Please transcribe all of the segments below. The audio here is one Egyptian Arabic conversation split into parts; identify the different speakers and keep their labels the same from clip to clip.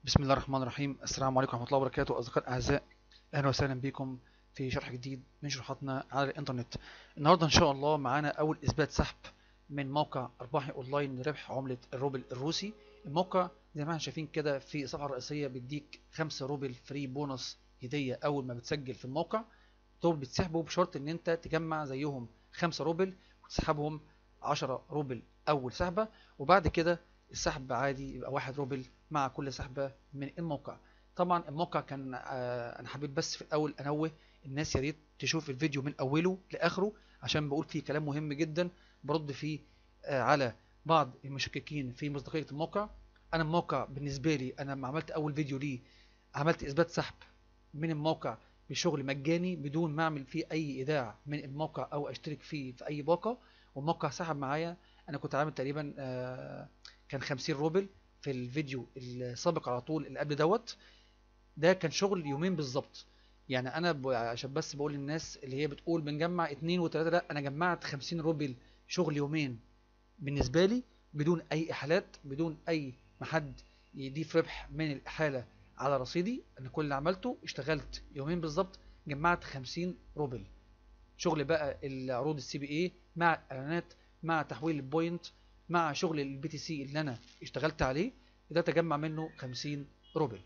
Speaker 1: بسم الله الرحمن الرحيم السلام عليكم ورحمة الله وبركاته أصدقائي الأعزاء أهلا وسهلا بكم في شرح جديد من شروحاتنا على الإنترنت النهاردة إن شاء الله معانا أول إثبات سحب من موقع أرباحي أونلاين لربح عملة الروبل الروسي الموقع زي ما احنا شايفين كده في الصفحة الرئيسية بيديك 5 روبل فري بونص هدية أول ما بتسجل في الموقع دول بتسحبوا بشرط إن أنت تجمع زيهم 5 روبل وتسحبهم 10 روبل أول سحبة وبعد كده السحب عادي يبقى 1 روبل مع كل سحبة من الموقع طبعا الموقع كان آه انا حبيت بس في الاول انوه الناس يا ريت تشوف الفيديو من اوله لاخره عشان بقول فيه كلام مهم جدا برد فيه آه على بعض المشككين في مصداقيه الموقع انا الموقع بالنسبه لي انا لما عملت اول فيديو ليه عملت اثبات سحب من الموقع بشغل مجاني بدون ما اعمل فيه اي ايداع من الموقع او اشترك فيه في اي باقه والموقع سحب معايا انا كنت عامل تقريبا آه كان 50 روبل في الفيديو السابق على طول اللي قبل دوت ده كان شغل يومين بالظبط يعني انا ب... عشان بس بقول للناس اللي هي بتقول بنجمع اتنين وتلاته لا انا جمعت 50 روبل شغل يومين بالنسبه لي بدون اي احالات بدون اي ما حد يضيف ربح من الاحاله على رصيدي انا كل اللي عملته اشتغلت يومين بالظبط جمعت 50 روبل شغل بقى العروض السي بي اي مع اعلانات مع تحويل البوينت مع شغل البي تي سي اللي انا اشتغلت عليه ده تجمع منه 50 روبل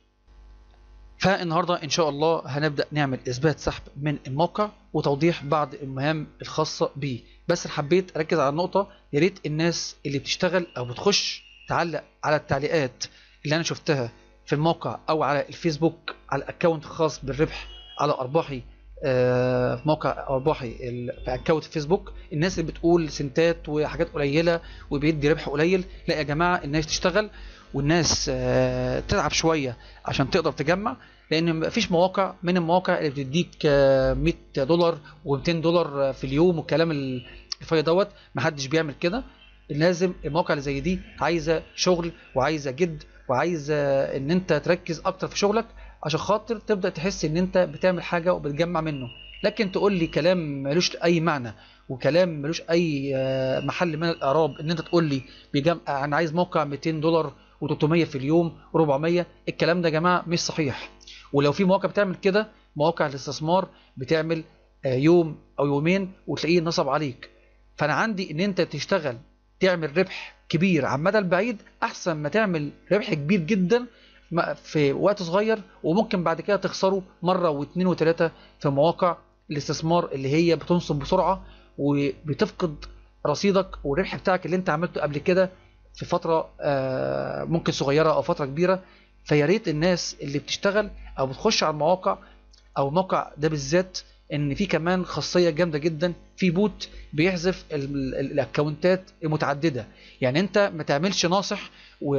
Speaker 1: فالنهارده ان شاء الله هنبدا نعمل اثبات سحب من الموقع وتوضيح بعض المهام الخاصه بيه بس حبيت اركز على النقطه يا ريت الناس اللي بتشتغل او بتخش تعلق على التعليقات اللي انا شفتها في الموقع او على الفيسبوك على الاكونت الخاص بالربح على ارباحي في موقع ارباحي في اكونت فيسبوك الناس اللي بتقول سنتات وحاجات قليله وبيدي ربح قليل لا يا جماعه الناس تشتغل والناس تلعب شويه عشان تقدر تجمع لان مفيش مواقع من المواقع اللي بتديك 100 دولار و200 دولار في اليوم والكلام الفاضي دوت محدش بيعمل كده لازم المواقع اللي زي دي عايزه شغل وعايزه جد وعايزه ان انت تركز اكتر في شغلك عشان خاطر تبدا تحس ان انت بتعمل حاجه وبتجمع منه لكن تقول لي كلام ملوش اي معنى وكلام ملوش اي محل من الاعراب ان انت تقول لي بيجمع انا عايز موقع 200 دولار و300 في اليوم و400 الكلام ده يا جماعه مش صحيح ولو في مواقع بتعمل كده مواقع الاستثمار بتعمل يوم او يومين وتلاقيه نصب عليك فانا عندي ان انت تشتغل تعمل ربح كبير على المدى البعيد احسن ما تعمل ربح كبير جدا في وقت صغير وممكن بعد كده تخسره مره واثنين وثلاثه في مواقع الاستثمار اللي هي بتنصب بسرعه وبتفقد رصيدك والربح بتاعك اللي انت عملته قبل كده في فتره ممكن صغيره او فتره كبيره فيا ريت الناس اللي بتشتغل او بتخش على المواقع او الموقع ده بالذات ان في كمان خاصيه جامده جدا في بوت بيحذف الاكونتات المتعدده يعني انت ما تعملش ناصح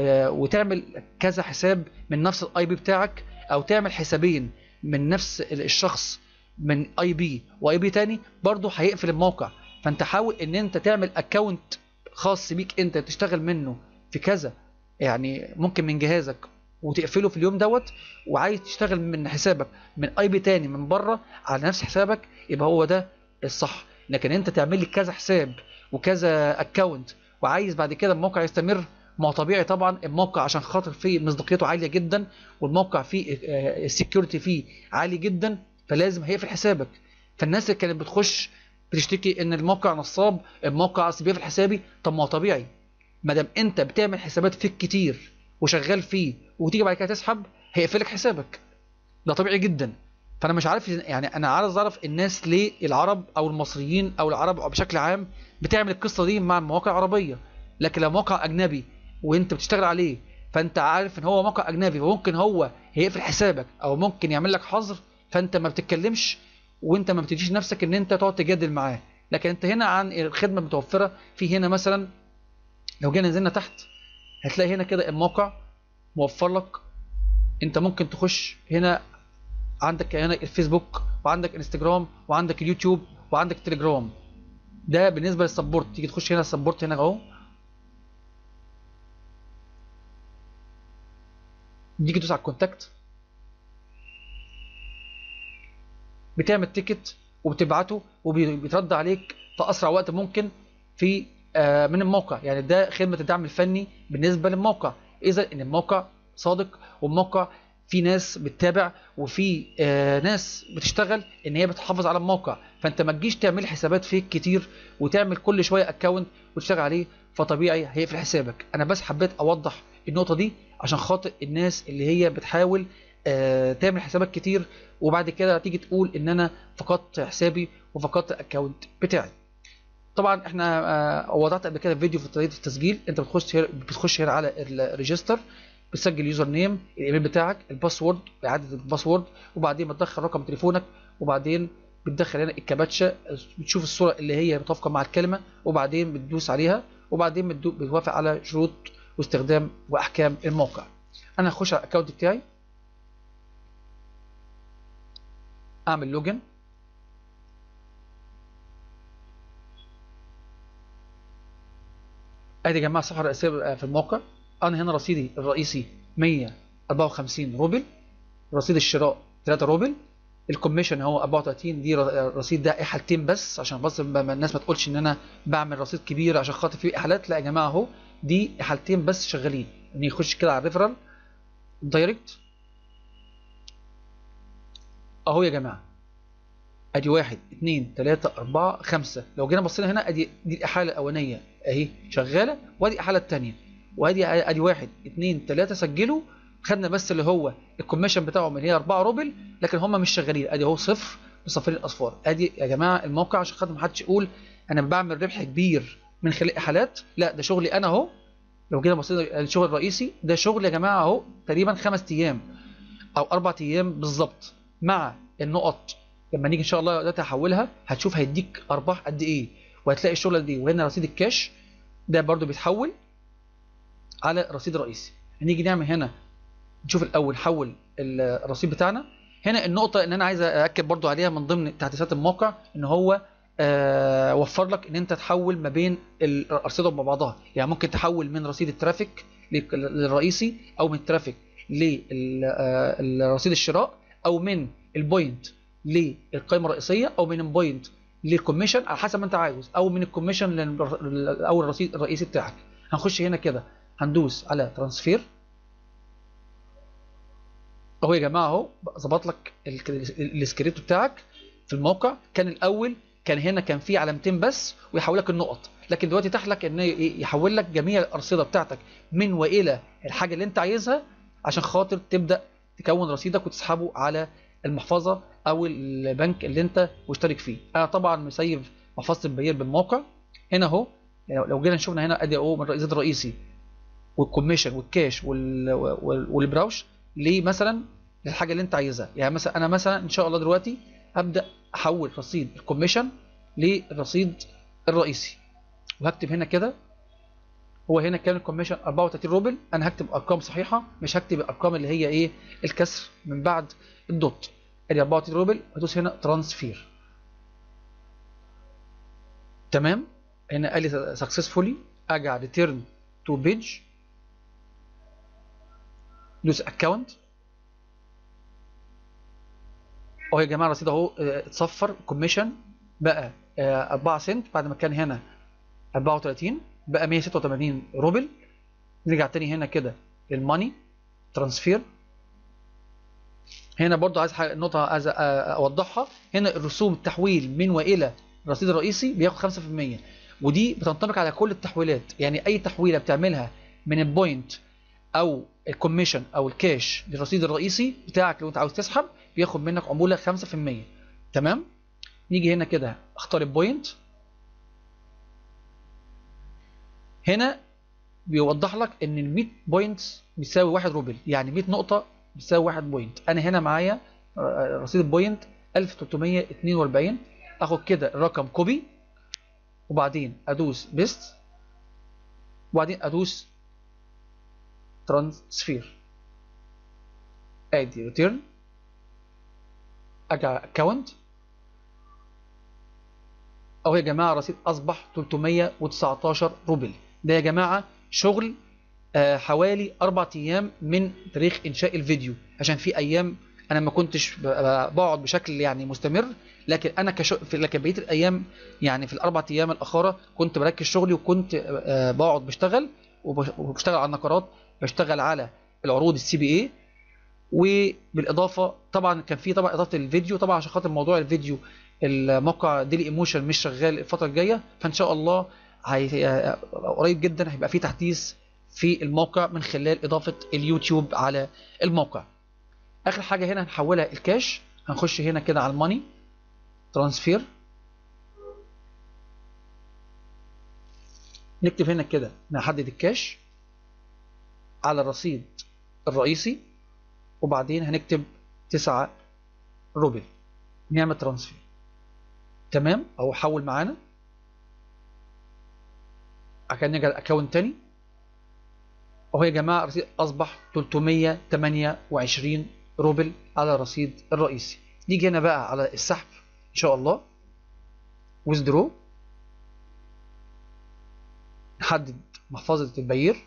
Speaker 1: وتعمل كذا حساب من نفس الاي بي بتاعك او تعمل حسابين من نفس الشخص من اي بي واي بي تاني برضه هيقفل الموقع فانت حاول ان انت تعمل اكونت خاص بيك انت تشتغل منه في كذا يعني ممكن من جهازك وتقفله في اليوم دوت وعايز تشتغل من حسابك من اي بي تاني من بره على نفس حسابك يبقى هو ده الصح لكن انت تعمل لي كذا حساب وكذا اكونت وعايز بعد كده الموقع يستمر ما هو طبيعي طبعا الموقع عشان خاطر فيه مصداقيته عاليه جدا والموقع فيه السكيورتي فيه عالي جدا فلازم هيقفل حسابك فالناس اللي كانت بتخش بتشتكي ان الموقع نصاب الموقع اصل بيقفل حسابي طب ما هو طبيعي ما دام انت بتعمل حسابات فيك كتير وشغال فيه وتيجي بعد كده تسحب هيقفلك حسابك ده طبيعي جدا فانا مش عارف يعني انا عايز اعرف الناس ليه العرب او المصريين او العرب أو بشكل عام بتعمل القصه دي مع المواقع العربيه لكن لو موقع اجنبي وانت بتشتغل عليه فانت عارف ان هو موقع اجنبي وممكن هو هيقفل حسابك او ممكن يعمل لك حظر فانت ما بتتكلمش وانت ما بتديش نفسك ان انت تقعد تجادل معاه لكن انت هنا عن الخدمه المتوفره في هنا مثلا لو جينا نزلنا تحت هتلاقي هنا كده الموقع موفر لك انت ممكن تخش هنا عندك هنا الفيسبوك وعندك انستجرام وعندك اليوتيوب وعندك تليجرام ده بالنسبه للسبورت تيجي تخش هنا السبورت هنا اهو تيجي تدوس على الكونتاكت بتعمل تيكت وبتبعته وبيترد عليك في اسرع وقت ممكن في من الموقع يعني ده خدمه الدعم الفني بالنسبه للموقع اذا ان الموقع صادق والموقع في ناس بتتابع وفي آه ناس بتشتغل ان هي بتحافظ على الموقع فانت ما تجيش تعمل حسابات فيك كتير وتعمل كل شويه اكونت وتشتغل عليه فطبيعي هيقفل حسابك انا بس حبيت اوضح النقطه دي عشان خاطر الناس اللي هي بتحاول آه تعمل حسابات كتير وبعد كده تيجي تقول ان انا فقدت حسابي وفقدت الاكونت بتاعي طبعا احنا آه وضعت قبل كده فيديو في طريقه التسجيل انت بتخش هنا بتخش هنا على الريجستر بتسجل يوزر نيم الايميل بتاعك الباسورد اعاده الباسورد وبعدين بتدخل رقم تليفونك وبعدين بتدخل هنا الكابتشا بتشوف الصوره اللي هي متوافقه مع الكلمه وبعدين بتدوس عليها وبعدين بتوافق على شروط واستخدام واحكام الموقع انا هخش على الاكونت بتاعي اعمل لوجن ادي يا جماعه الصفحه الرئيسيه في الموقع انا هنا رصيدي الرئيسي 154 روبل رصيد الشراء 3 روبل الكوميشن هو 34 دي رصيد ده حالتين بس عشان بس الناس ما تقولش ان انا بعمل رصيد كبير عشان خاطر فيه احالات لا يا جماعه اهو دي حالتين بس شغالين ان يخش كده على الريفرال دايركت اهو يا جماعه ادي واحد اتنين تلاتة اربعة خمسة لو جينا بصينا هنا ادي دي الاحالة الاولانية اهي شغالة وادي الاحالة التانية وادي ادي واحد اتنين تلاتة سجلوا خدنا بس اللي هو الكوميشن بتاعهم اللي هي 4 روبل لكن هم مش شغالين ادي اهو صفر بصفر الاصفار ادي يا جماعه الموقع عشان خاطر ما حدش يقول انا بعمل ربح كبير من خلال احالات لا ده شغلي انا اهو لو جينا بصينا الشغل الرئيسي ده شغل يا جماعه اهو تقريبا خمس ايام او اربع ايام بالظبط مع النقط لما نيجي ان شاء الله دلوقتي هحولها هتشوف هيديك ارباح قد ايه وهتلاقي الشغله دي وهنا رصيد الكاش ده برده بيتحول على رصيد رئيسي هنيجي نعمل هنا نشوف الاول حول الرصيد بتاعنا هنا النقطه ان انا عايز ااكد برضو عليها من ضمن تحديثات الموقع ان هو آه وفر لك ان انت تحول ما بين الارصده مع بعضها يعني ممكن تحول من رصيد الترافيك للرئيسي او من الترافيك لرصيد الشراء او من البوينت للقائمه الرئيسيه او من البوينت للكوميشن على حسب ما انت عاوز او من الكوميشن او الرصيد الرئيسي بتاعك هنخش هنا كده هندوس على ترانسفير اهو يا جماعه اهو ظبط لك السكريبت بتاعك في الموقع كان الاول كان هنا كان في علامتين بس ويحول لك النقط لكن دلوقتي تحت لك ان يحول لك جميع الارصده بتاعتك من والى الحاجه اللي انت عايزها عشان خاطر تبدا تكون رصيدك وتسحبه على المحفظه او البنك اللي انت مشترك فيه انا طبعا مسيف محفظه البيير بالموقع هنا اهو لو جينا شفنا هنا ادي اهو من الرصيد الرئيسي والكوميشن والكاش والبراوش ليه مثلا للحاجه اللي انت عايزها يعني مثلا انا مثلا ان شاء الله دلوقتي هبدا احول رصيد الكوميشن للرصيد الرئيسي وهكتب هنا كده هو هنا كان الكوميشن 34 روبل انا هكتب ارقام صحيحه مش هكتب الارقام اللي هي ايه الكسر من بعد الدوت ادي 34 روبل هدوس هنا ترانسفير تمام هنا قال لي سكسسفولي ارجع ريتيرن تو بيج دوس اكونت اهو يا جماعه الرصيد اهو اتصفر كوميشن بقى 4 سنت بعد ما كان هنا 34 بقى 186 روبل نرجع تاني هنا كده للماني ترانسفير هنا برضو عايز نقطة عايز اوضحها هنا الرسوم التحويل من والى الرصيد الرئيسي بياخد 5% ودي بتنطبق على كل التحويلات يعني اي تحويله بتعملها من البوينت او الكوميشن او الكاش للرصيد الرئيسي بتاعك لو انت عاوز تسحب بياخد منك عموله 5% تمام نيجي هنا كده اختار البوينت هنا بيوضح لك ان ال 100 بوينتس بيساوي 1 روبل يعني 100 نقطه بيساوي 1 بوينت انا هنا معايا رصيد البوينت 1342 اخد كده الرقم كوبي وبعدين ادوس بيست وبعدين ادوس ترانسفير ادي ريتيرن ارجع اكونت اهو يا جماعه الرصيد اصبح 319 روبل ده يا جماعه شغل آه حوالي اربع ايام من تاريخ انشاء الفيديو عشان في ايام انا ما كنتش بقعد بشكل يعني مستمر لكن انا كشو... في لكن بقيه الايام يعني في الاربع ايام الاخره كنت بركز شغلي وكنت آه بقعد بشتغل وبشتغل على النقرات بشتغل على العروض السي بي اي وبالاضافه طبعا كان في طبعا اضافه الفيديو طبعا عشان خاطر موضوع الفيديو الموقع ديلي ايموشن مش شغال الفتره الجايه فان شاء الله هي قريب جدا هيبقى في تحديث في الموقع من خلال اضافه اليوتيوب على الموقع اخر حاجه هنا هنحولها الكاش هنخش هنا كده على الماني ترانسفير نكتب هنا كده نحدد الكاش على الرصيد الرئيسي وبعدين هنكتب 9 روبل نعمل ترانسفير تمام او حول معانا عشان نرجع الاكونت تاني اهو يا جماعه الرصيد اصبح 328 روبل على الرصيد الرئيسي نيجي هنا بقى على السحب ان شاء الله ويزدرو نحدد محفظة البير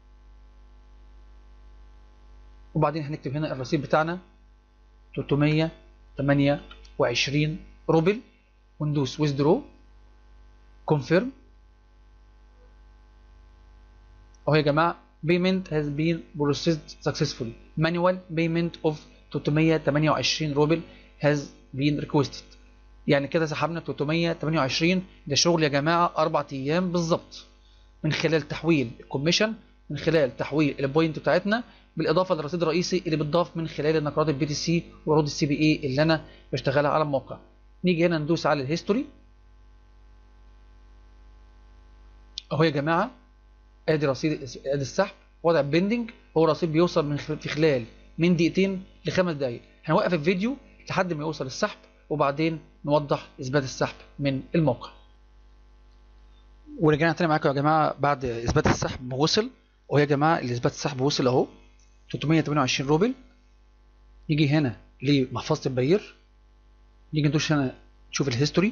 Speaker 1: وبعدين هنكتب هنا الرصيد بتاعنا 328 روبل وندوس withdraw confirm اهو يا جماعة payment has been processed successfully manual payment of 328 روبل has been requested يعني كده سحبنا 328 ده شغل يا جماعة أربع أيام بالظبط من خلال تحويل الكوميشن من خلال تحويل البوينت بتاعتنا بالاضافه للرصيد الرئيسي اللي بتضاف من خلال النقرات البي تي سي وعروض السي بي اي اللي انا بشتغلها على الموقع نيجي هنا ندوس على الهيستوري اهو يا جماعه ادي رصيد ادي السحب وضع بيندنج هو رصيد بيوصل من في خلال من دقيقتين لخمس دقائق هنوقف الفيديو لحد ما يوصل السحب وبعدين نوضح اثبات السحب من الموقع ورجعنا تاني معاكم يا جماعه بعد اثبات السحب وصل وهي يا جماعه الاثبات السحب وصل اهو 328 روبل نيجي هنا لمحفظه البير نيجي ندوس هنا نشوف الهيستوري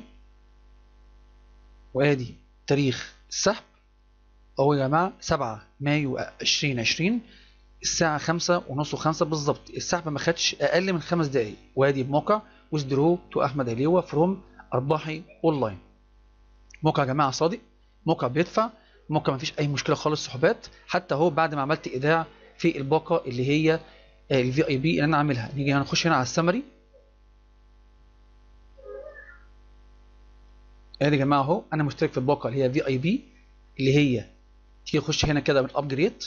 Speaker 1: وادي تاريخ السحب اهو يا جماعه 7 مايو 2020 الساعة خمسة ونص وخمسة بالظبط السحب ما خدش أقل من خمس دقايق وادي بموقع ويزدرو تو أحمد عليوة فروم أرباحي أونلاين موقع يا جماعة صادق موقع بيدفع موقع ما فيش اي مشكله خالص سحوبات حتى هو بعد ما عملت ايداع في الباقه اللي هي الفي اي بي اللي انا عاملها نيجي هنخش هنا على السمري ادي يا جماعه اهو انا مشترك في الباقه اللي هي في اي بي اللي هي تيجي تخش هنا كده من الابجريد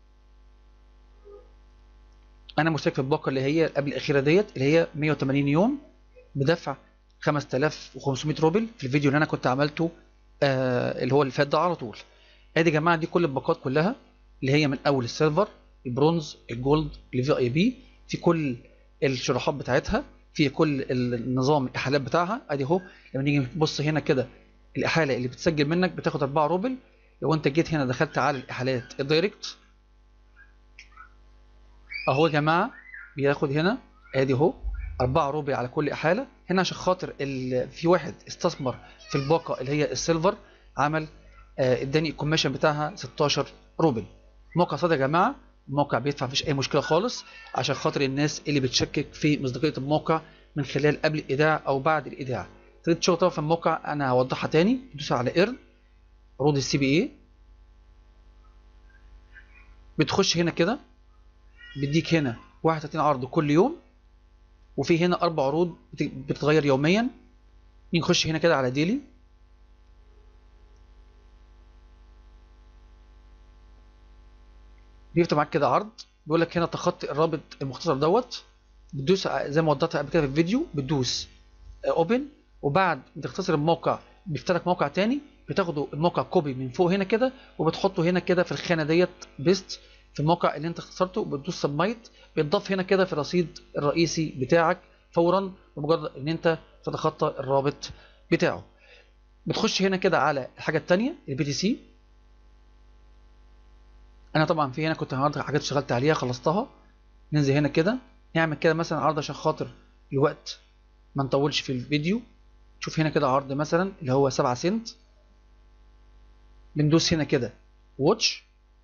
Speaker 1: انا مشترك في الباقه اللي هي قبل الاخيره ديت اللي هي 180 يوم بدفع 5500 روبل في الفيديو اللي انا كنت عملته آه اللي هو اللي فات ده على طول ادي يا جماعه دي كل الباقات كلها اللي هي من اول السيلفر البرونز الجولد الفي اي بي في كل الشروحات بتاعتها في كل النظام الاحالات بتاعها ادي اهو لما نيجي نبص هنا كده الاحاله اللي بتسجل منك بتاخد 4 روبل لو انت جيت هنا دخلت على الاحالات الدايركت اهو يا جماعه بياخد هنا ادي اهو 4 روبل على كل احاله هنا عشان خاطر في واحد استثمر في الباقه اللي هي السيلفر عمل اداني الكوميشن بتاعها 16 روبل موقع صادق يا جماعه الموقع بيدفع مفيش اي مشكله خالص عشان خاطر الناس اللي بتشكك في مصداقيه الموقع من خلال قبل الايداع او بعد الايداع طريقه الشغل طبعا في الموقع انا هوضحها تاني تدوس على ايرن عروض السي بي اي بتخش هنا كده بيديك هنا 31 عرض كل يوم وفي هنا اربع عروض بتتغير يوميا نخش هنا كده على ديلي بيفتح معاك كده عرض بيقول لك هنا تخطي الرابط المختصر دوت بتدوس زي ما وضحت قبل كده في الفيديو بتدوس اوبن وبعد ما تختصر الموقع بيفتح لك موقع تاني بتاخده الموقع كوبي من فوق هنا كده وبتحطه هنا كده في الخانه ديت بيست في الموقع اللي انت اختصرته بتدوس سبمايت بيتضاف هنا كده في الرصيد الرئيسي بتاعك فورا بمجرد ان انت تتخطى الرابط بتاعه بتخش هنا كده على الحاجه الثانيه البي تي سي انا طبعا في هنا كنت النهارده حاجات اشتغلت عليها خلصتها ننزل هنا كده نعمل كده مثلا عرض عشان خاطر الوقت ما نطولش في الفيديو شوف هنا كده عرض مثلا اللي هو 7 سنت بندوس هنا كده واتش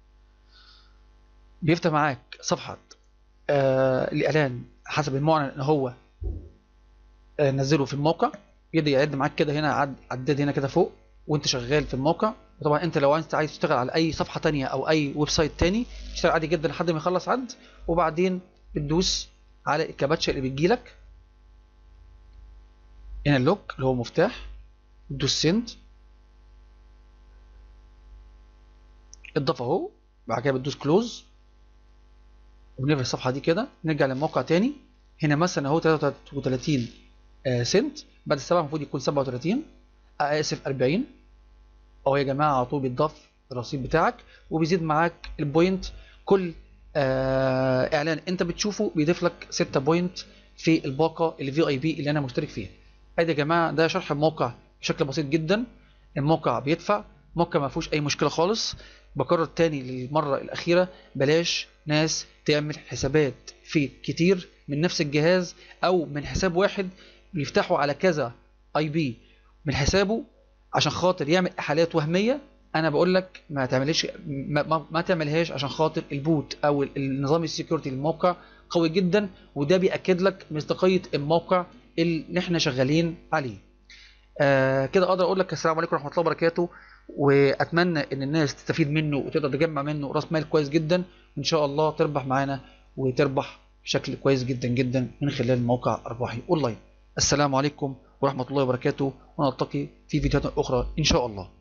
Speaker 1: بيفتح معاك صفحة آه الإعلان حسب المعلن إن هو آه نزله في الموقع يبدأ يعد معاك كده هنا عد عداد هنا كده فوق وانت شغال في الموقع وطبعا انت لو انت عايز تشتغل على اي صفحه تانية او اي ويب سايت تاني تشتغل عادي جدا لحد ما يخلص عد وبعدين بتدوس على الكباتشه اللي بتجيلك هنا اللوك اللي هو مفتاح تدوس سند اتضاف اهو بعد كده بتدوس كلوز وبنقفل الصفحه دي كده نرجع للموقع تاني هنا مثلا اهو 33 آه سنت بعد السبعه المفروض يكون 37 آه اسف 40 اهو يا جماعه على طول بيتضاف الرصيد بتاعك وبيزيد معاك البوينت كل آه اعلان انت بتشوفه بيضيف لك 6 بوينت في الباقه الفي اي بي اللي انا مشترك فيها ادي يا جماعه ده شرح الموقع بشكل بسيط جدا الموقع بيدفع موقع ما فيهوش اي مشكله خالص بكرر تاني للمره الاخيره بلاش ناس تعمل حسابات في كتير من نفس الجهاز او من حساب واحد بيفتحوا على كذا اي بي من حسابه عشان خاطر يعمل احالات وهميه انا بقول لك ما تعملش ما, ما, ما تعملهاش عشان خاطر البوت او النظام السكيورتي للموقع قوي جدا وده بياكد لك مصداقيه الموقع اللي احنا شغالين عليه آه كده اقدر اقول لك السلام عليكم ورحمه الله وبركاته واتمنى ان الناس تستفيد منه وتقدر تجمع منه راس مال كويس جدا وان شاء الله تربح معانا وتربح بشكل كويس جدا جدا من خلال موقع ارباحي اونلاين السلام عليكم ورحمه الله وبركاته ونلتقي في فيديوهات اخرى ان شاء الله